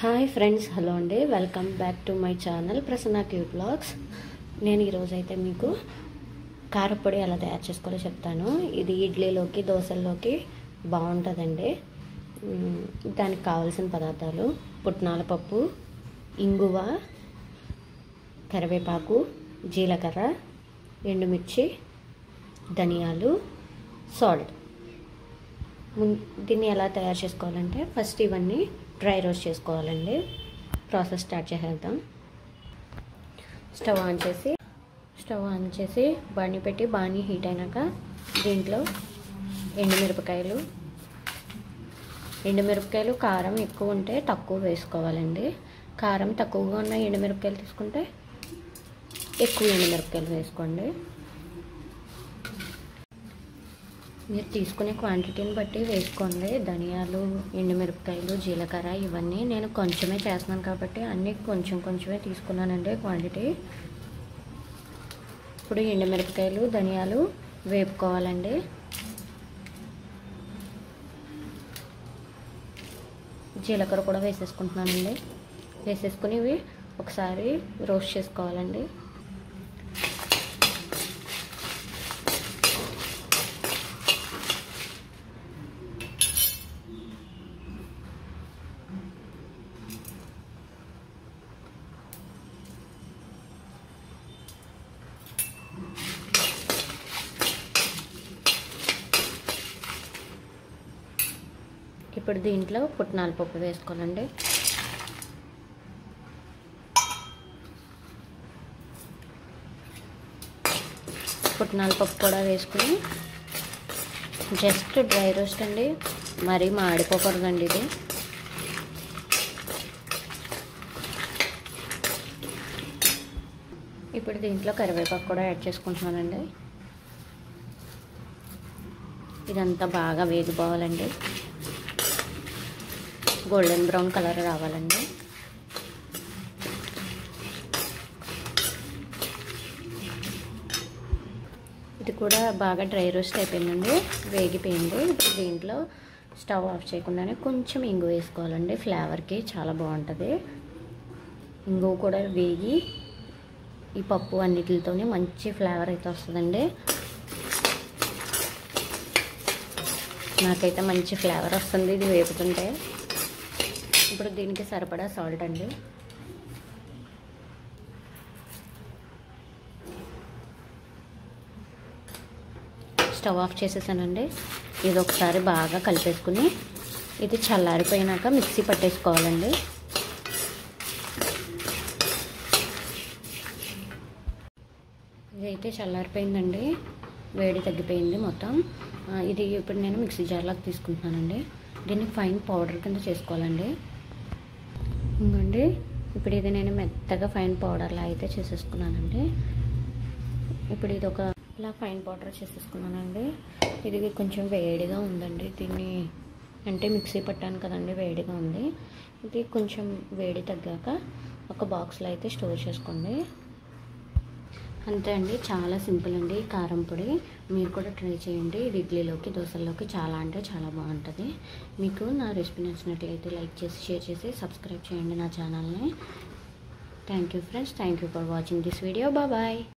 hi friends hello అండి welcome back to my channel Prasanna cute blogs నేను ఈరోజు అయితే మీకు కారపొడి ఎలా తయారు చేసుకోవాలో చెప్తాను ఇది ఇడ్లీలోకి దోశల్లోకి బాగుంటుందండి మ్, దానికి కావాల్సిన పదార్థాలు పుట్నాల పప్పు ఇంగువ కరివేపాకు జీలకర్ర ఎండుమిర్చి ధనియాలు సాల్ట్ ముం- దీన్ని ఎలా తయారు చేసుకోవాలంటే ఫస్ట్ ఇవన్నీ డ్రై రోస్ట్ చేసుకోవాలండి ప్రాసెస్ స్టార్ట్ చేసేద్దాం స్టవ్ ఆన్ చేసి స్టవ్ ఆన్ చేసి బాణీ పెట్టి బాణీ హీట్ అయినాక దీంట్లో ఎండుమిరపకాయలు ఎండుమిరపకాయలు కారం ఎక్కువ ఉంటే తక్కువ వేసుకోవాలండి కారం తక్కువగా ఉన్న ఎండుమిరపకాయలు తీసుకుంటే ఎక్కువ ఎండుమిరపకాయలు వేసుకోండి మీరు తీసుకునే క్వాంటిటీని బట్టి వేసుకోండి ధనియాలు ఎండుమిరపకాయలు జీలకర్ర ఇవన్నీ నేను కొంచెమే చేస్తున్నాను కాబట్టి అన్నీ కొంచెం కొంచెమే తీసుకున్నానండి క్వాంటిటీ ఇప్పుడు ఎండుమిరపకాయలు ధనియాలు వేపుకోవాలండి జీలకర్ర కూడా వేసేసుకుంటున్నానండి వేసేసుకుని ఇవి ఒకసారి రోస్ట్ చేసుకోవాలండి ఇప్పుడు దీంట్లో పుట్నాల పప్పు వేసుకోవాలండి పుట్నాల పప్పు కూడా వేసుకుని జస్ట్ డ్రై రోస్ట్ అండి మరీ మాడిపోకూడదండి ఇది ఇప్పుడు దీంట్లో కరివేపాకు కూడా యాడ్ చేసుకుంటున్నానండి ఇదంతా బాగా వేగిపోవాలండి గోల్డెన్ బ్రౌన్ కలర్ రావాలండి ఇది కూడా బాగా డ్రై రోస్ట్ అయిపోయిందండి వేగిపోయింది ఇప్పుడు దీంట్లో స్టవ్ ఆఫ్ చేయకుండానే కొంచెం ఇంగు వేసుకోవాలండి ఫ్లేవర్కి చాలా బాగుంటుంది ఇంగు కూడా వేగి ఈ పప్పు అన్నిటితోనే మంచి ఫ్లేవర్ అయితే వస్తుందండి నాకైతే మంచి ఫ్లేవర్ వస్తుంది ఇది వేపుతుంటే ఇప్పుడు దీనికి సరిపడా సాల్ట్ అండి స్టవ్ ఆఫ్ చేసేసానండి ఇది ఒకసారి బాగా కలిపేసుకుని ఇది చల్లారిపోయినాక మిక్సీ పట్టేసుకోవాలండి ఇదైతే చల్లారిపోయిందండి వేడి తగ్గిపోయింది మొత్తం ఆ, ఇది ఇప్పుడు నేను మిక్సీ జార్లోకి తీసుకుంటున్నానండి దీన్ని ఫైన్ పౌడర్ కింద చేసుకోవాలండి ఇంకండి ఇప్పుడు ఇది నేను మెత్తగా ఫైన్ పౌడర్లా అయితే చేసేసుకున్నానండి ఇప్పుడు ఇది ఒక ఇలా ఫైన్ పౌడర్ చేసేసుకున్నానండి ఇది కొంచెం వేడిగా ఉందండి దీన్ని అంటే మిక్సీ పట్టాను కదండి వేడిగా ఉంది ఇది కొంచెం వేడి తగ్గాక ఒక బాక్స్లో అయితే స్టోర్ చేసుకోండి అంతే అండి చాలా సింపుల్ అండి ఈ కారం పొడి మీరు కూడా ట్రై చేయండి ఇది ఇడ్లీలోకి దోశల్లోకి చాలా అంటే చాలా బాగుంటుంది మీకు నా రెసిపీ నచ్చినట్లయితే లైక్ చేసి షేర్ చేసి సబ్స్క్రైబ్ చేయండి నా ఛానల్ని thank you friends thank you for watching this video bye